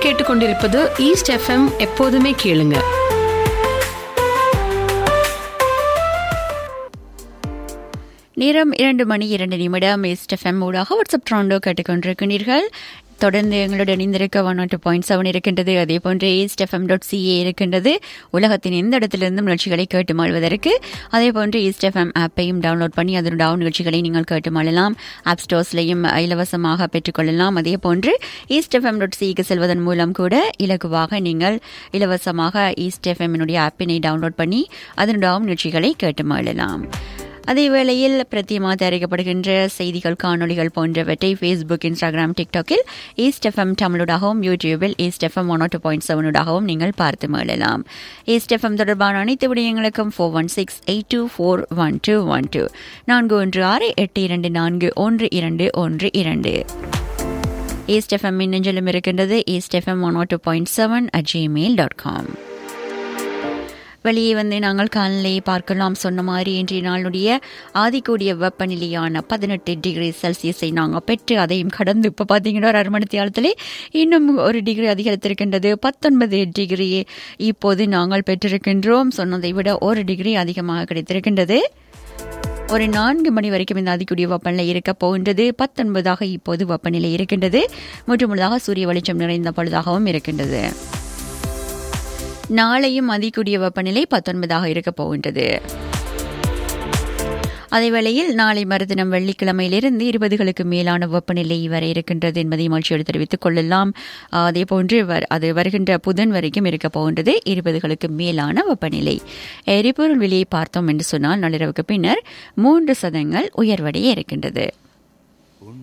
கேட்டுக்கொண்டிருப்பது east FM எப்போதுமே கேளுங்க நேரம் இரண்டு மணி இரண்டு நிமிடம் ஈஸ்ட் எஃப்எம் ஊடாக வாட்ஸ்அப் ட்ராண்டோ கேட்டுக்கொண்டிருக்கிறீர்கள் தொடர்ந்து எங்களுடன் இணைந்திருக்க ஒன் நாட் பாயிண்ட் செவன் இருக்கின்றது அதே போன்று ஈஸ்ட் எஃப்எம் டாட் சிஏ இருக்கின்றது உலகத்தின் எந்த இடத்திலிருந்தும் நிகழ்ச்சிகளை கேட்டு மாழ்வதற்கு அதே போன்று ஈஸ்ட் எஃப்எம் ஆப்பையும் டவுன்லோட் பண்ணி அதனுடைய நிகழ்ச்சிகளை நீங்கள் கேட்டு மாளலாம் ஆப் ஸ்டோர்ஸ்லையும் இலவசமாக பெற்றுக்கொள்ளலாம் அதே போன்று ஈஸ்ட் எஃப்எம் டாட் சிக்கு செல்வதன் மூலம் கூட இலகுவாக நீங்கள் இலவசமாக ஈஸ்ட் எஃப்எம்னுடைய ஆப்பினை டவுன்லோட் பண்ணி அதனுடைய நிகழ்ச்சிகளை கேட்டு மாளலாம் அதே வேளையில் பிரத்தியமாக தயாரிக்கப்படுகின்ற செய்திகள் காணொலிகள் போன்றவற்றை ஃபேஸ்புக் இன்ஸ்டாகிராம் டிக்டாக்கில் ஈஸ்ட் எஃப்எம் தமிழுடாகவும் யூடியூபில் East FM one two point செவனுடாகவும் நீங்கள் பார்த்து மேளலாம் ஈஸ்ட் எஃப்எம் தொடர்பான அனைத்து விடயங்களுக்கும் four one six eight two four one two one two நான்கு ஒன்று ஆறு எட்டு இரண்டு நான்கு ஒன்று இரண்டு ஒன்று இரண்டு ஈஸ்ட் எஃப்எம் மின்னஞ்சலும் இருக்கின்றது East FM one two point seven at Gmail dot com வெளியே வந்து நாங்கள் காலநிலை பார்க்கலாம் சொன்ன மாதிரி இன்றைய நாளுடைய ஆதிக்கூடிய வெப்பநிலையான பதினெட்டு டிகிரி செல்சியஸை நாங்கள் பெற்று அதையும் கடந்து இப்போ பார்த்தீங்கன்னா ஒரு அரை மணி காலத்திலே இன்னும் ஒரு டிகிரி அதிகரித்திருக்கின்றது பத்தொன்பது டிகிரி இப்போது நாங்கள் பெற்றிருக்கின்றோம் சொன்னதை விட ஒரு டிகிரி அதிகமாக கிடைத்திருக்கின்றது ஒரு நான்கு மணி வரைக்கும் இந்த அதிகூடிய வெப்பநிலை இருக்க போகின்றது பத்தொன்பதாக இப்போது வெப்பநிலை இருக்கின்றது முற்றுமுழுதாக சூரிய வெளிச்சம் நிறைந்த பொழுதாகவும் இருக்கின்றது நாளையும் அதிகூடிய வெப்பநிலை பத்தொன்பதாக இருக்க போகின்றது அதேவேளையில் நாளை மறுதினம் வெள்ளிக்கிழமையிலிருந்து இருபதுகளுக்கு மேலான வெப்பநிலை வரை இருக்கின்றது என்பதை மகிழ்ச்சியோடு தெரிவித்துக் கொள்ளலாம் அதே போன்று அது வருகின்ற புதன் வரைக்கும் இருக்க போகின்றது இருபதுகளுக்கு மேலான வெப்பநிலை எரிபொருள் விலையை பார்த்தோம் என்று சொன்னால் நள்ளிரவுக்கு பின்னர் மூன்று சதங்கள் உயர்வடைய இருக்கின்றது